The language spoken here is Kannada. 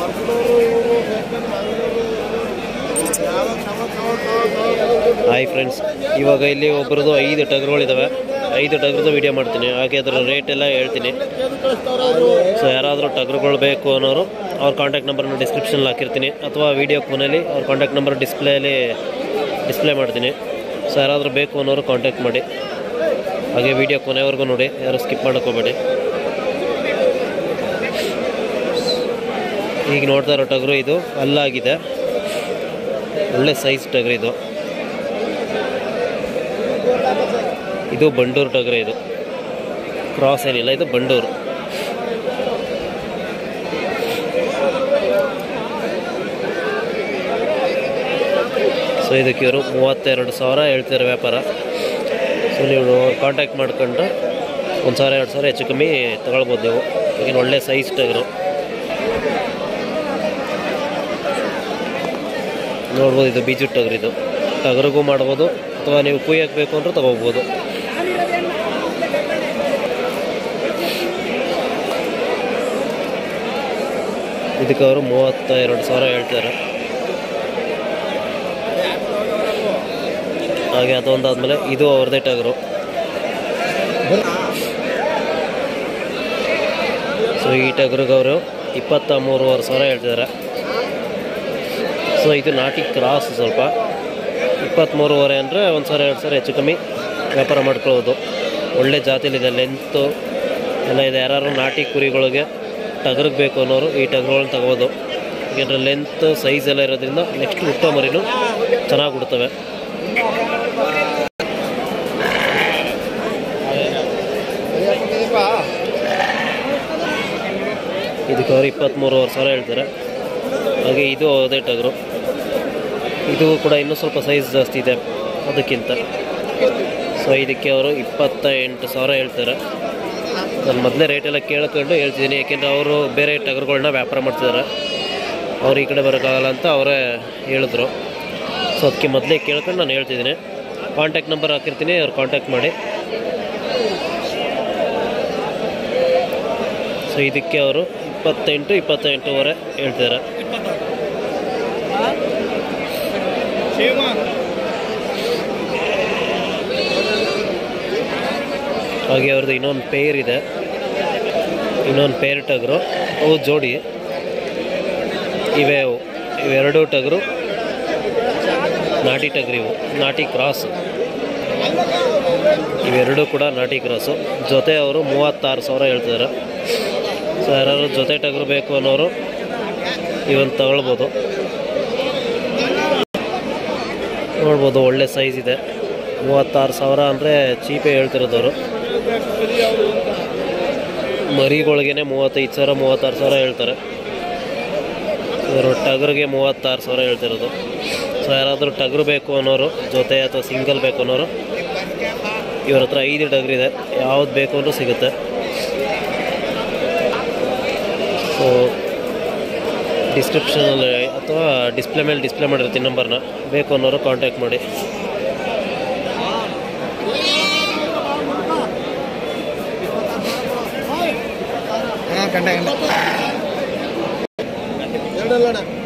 ಹಾಯ್ ಫ್ರೆಂಡ್ಸ್ ಇವಾಗ ಇಲ್ಲಿ ಒಬ್ಬರದು ಐದು ಟಗರುಗಳಿದ್ದಾವೆ ಐದು ಟಗರದ್ದು ವಿಡಿಯೋ ಮಾಡ್ತೀನಿ ಹಾಗೆ ಅದರ ರೇಟ್ ಎಲ್ಲ ಹೇಳ್ತೀನಿ ಸೊ ಯಾರಾದರೂ ಟಗರುಗಳು ಬೇಕು ಅನ್ನೋರು ಅವ್ರ ಕಾಂಟ್ಯಾಕ್ಟ್ ನಂಬರ್ನ ಡಿಸ್ಕ್ರಿಪ್ಷನಲ್ಲಿ ಹಾಕಿರ್ತೀನಿ ಅಥವಾ ವಿಡಿಯೋ ಫೋನಲ್ಲಿ ಅವ್ರ ಕಾಂಟ್ಯಾಕ್ಟ್ ನಂಬರ್ ಡಿಸ್ಪ್ಲೇಲಿ ಡಿಸ್ಪ್ಲೇ ಮಾಡ್ತೀನಿ ಸೊ ಯಾರಾದರೂ ಬೇಕು ಅನ್ನೋರು ಕಾಂಟ್ಯಾಕ್ಟ್ ಮಾಡಿ ಹಾಗೆ ವಿಡಿಯೋ ಕೊನೆವರೆಗೂ ನೋಡಿ ಯಾರು ಸ್ಕಿಪ್ ಮಾಡೋಕೆ ಹೋಗಬೇಡಿ ಈಗ ನೋಡ್ತಾ ಇರೋ ಟಗರು ಇದು ಅಲ್ಲಾಗಿದೆ ಒಳ್ಳೆ ಸೈಜ್ ಟಗರು ಇದು ಇದು ಬಂಡೂರು ಟಗರು ಇದು ಕ್ರಾಸ್ ಏನಿಲ್ಲ ಇದು ಬಂಡೂರು ಸೊ ಇದಕ್ಕೆ ಇವರು ಮೂವತ್ತೆರಡು ಸಾವಿರ ಹೇಳ್ತಿರೋ ವ್ಯಾಪಾರ ಸೊ ನೀವು ಕಾಂಟ್ಯಾಕ್ಟ್ ಮಾಡ್ಕೊಂಡು ಒಂದು ಸಾವಿರ ಎರಡು ಸಾವಿರ ಹೆಚ್ಚು ಕಮ್ಮಿ ತಗೊಳ್ಬೋದು ನೀವು ಈಗಿನ ಒಳ್ಳೆ ಸೈಜ್ ಟಗರು ನೋಡ್ಬೋದು ಇದು ಬೀಜು ಟಗರು ಇದು ಟಗರಿಗೂ ಮಾಡ್ಬೋದು ಅಥವಾ ನೀವು ಕುಯ್ಯಕ್ಕೆ ಬೇಕು ಅಂದ್ರೆ ತಗೋಬೋದು ಇದಕ್ಕೆ ಅವರು ಮೂವತ್ತ ಎರಡು ಸಾವಿರ ಹೇಳ್ತಾರೆ ಹಾಗೆ ಅದೊಂದಾದ್ಮೇಲೆ ಇದು ಅವ್ರದ್ದೇ ಟಗರು ಸೊ ಈ ಟಗರಿಗೆ ಅವರು ಇಪ್ಪತ್ತ ಮೂರುವರೆ ಸಾವಿರ ಹೇಳ್ತಿದ್ದಾರೆ ಸೊ ಇದು ನಾಟಿ ಕ್ರಾಸ್ ಸ್ವಲ್ಪ ಇಪ್ಪತ್ತ್ಮೂರುವರೆ ಅಂದರೆ ಒಂದು ಸಾವಿರ ಎರಡು ಸಾವಿರ ಹೆಚ್ಚು ಕಮ್ಮಿ ವ್ಯಾಪಾರ ಮಾಡ್ಕೊಳ್ಳೋದು ಒಳ್ಳೆ ಜಾತಿಲಿದೆ ಲೆಂತು ಎಲ್ಲ ಇದೆ ಯಾರು ನಾಟಿ ಕುರಿಗಳಿಗೆ ಟಗರಿಗೆ ಬೇಕು ಅನ್ನೋರು ಈ ಟಗರುಗಳನ್ನ ತಗೋಬೋದು ಯಾಕೆಂದರೆ ಲೆಂತ್ ಸೈಜ್ ಎಲ್ಲ ಇರೋದ್ರಿಂದ ನೆಕ್ಸ್ಟ್ ಹುಟ್ಟೋ ಮರಿನೂ ಚೆನ್ನಾಗಿ ಹುಡ್ತವೆ ಇದಕ್ಕೆ ಅವರು ಇಪ್ಪತ್ತ್ಮೂರುವರೆ ಸಾವಿರ ಹೇಳ್ತಾರೆ ಹಾಗೆ ಇದು ಅದೇ ಟಗರು ಇದು ಕೂಡ ಇನ್ನೂ ಸ್ವಲ್ಪ ಸೈಜ್ ಜಾಸ್ತಿ ಇದೆ ಅದಕ್ಕಿಂತ ಸೊ ಇದಕ್ಕೆ ಅವರು ಇಪ್ಪತ್ತ ಎಂಟು ಸಾವಿರ ಹೇಳ್ತಾರೆ ನಾನು ಮೊದಲೇ ರೇಟೆಲ್ಲ ಕೇಳ್ಕೊಂಡು ಹೇಳ್ತಿದ್ದೀನಿ ಯಾಕೆಂದರೆ ಅವರು ಬೇರೆ ಟಗರುಗಳನ್ನ ವ್ಯಾಪಾರ ಮಾಡ್ತಿದ್ದಾರೆ ಅವ್ರು ಈ ಕಡೆ ಬರೋಕ್ಕಾಗಲ್ಲ ಅಂತ ಅವರೇ ಹೇಳಿದ್ರು ಸೊ ಅದಕ್ಕೆ ಮೊದಲೇ ಕೇಳ್ಕೊಂಡು ನಾನು ಹೇಳ್ತಿದ್ದೀನಿ ಕಾಂಟ್ಯಾಕ್ಟ್ ನಂಬರ್ ಹಾಕಿರ್ತೀನಿ ಅವ್ರು ಕಾಂಟ್ಯಾಕ್ಟ್ ಮಾಡಿ ಸೊ ಇದಕ್ಕೆ ಅವರು ಇಪ್ಪತ್ತೆಂಟು ಇಪ್ಪತ್ತೆಂಟೂವರೆ ಹೇಳ್ತಿದ್ದಾರೆ ಹಾಗೆ ಅವ್ರದ್ದು ಇನ್ನೊಂದು ಪೇರ್ ಇದೆ ಇನ್ನೊಂದು ಪೇರ್ ಟಗರು ಅವು ಜೋಡಿ ಇವೆ ಅವು ಇವೆರಡು ಟಗರು ನಾಟಿ ಟಗರು ಇವು ನಾಟಿ ಕ್ರಾಸ್ ಇವೆರಡೂ ಕೂಡ ನಾಟಿ ಕ್ರಾಸು ಜೊತೆ ಅವರು ಮೂವತ್ತಾರು ಸಾವಿರ ಹೇಳ್ತಿದ್ದಾರೆ ಸೊ ಯಾರು ಜೊತೆ ಟಗರು ಬೇಕು ಅನ್ನೋರು ಇವನ್ ತಗೊಳ್ಬೋದು ನೋಡ್ಬೋದು ಒಳ್ಳೆ ಸೈಜ್ ಇದೆ ಮೂವತ್ತಾರು ಸಾವಿರ ಅಂದರೆ ಚೀಪೇ ಹೇಳ್ತಿರೋದವರು ಮರಿಗಳಿಗೇನೆ ಮೂವತ್ತೈದು ಸಾವಿರ ಮೂವತ್ತಾರು ಸಾವಿರ ಹೇಳ್ತಾರೆ ಇವರು ಟಗರಿಗೆ ಮೂವತ್ತಾರು ಸಾವಿರ ಹೇಳ್ತಿರೋದು ಸೊ ಯಾರಾದರೂ ಟಗರು ಬೇಕು ಅನ್ನೋರು ಜೊತೆ ಅಥವಾ ಸಿಂಗಲ್ ಬೇಕು ಅನ್ನೋರು ಇವ್ರ ಹತ್ರ ಐದು ಟಗರಿದೆ ಯಾವ್ದು ಬೇಕು ಅಂದ್ರೂ ಸಿಗುತ್ತೆ ಸೊ ಡಿಸ್ಕ್ರಿಪ್ಷನಲ್ಲಿ ಅಥವಾ ಡಿಸ್ಪ್ಲೇ ಮೇಲೆ ಡಿಸ್ಪ್ಲೇ ಮಾಡಿರ್ತೀನಿ ನಂಬರ್ನ ಬೇಕು ಅನ್ನೋರು ಕಾಂಟ್ಯಾಕ್ಟ್ ಮಾಡಿ ಗಂಟೆ ಗಂಟೆ ಎರಡಲ್ಲ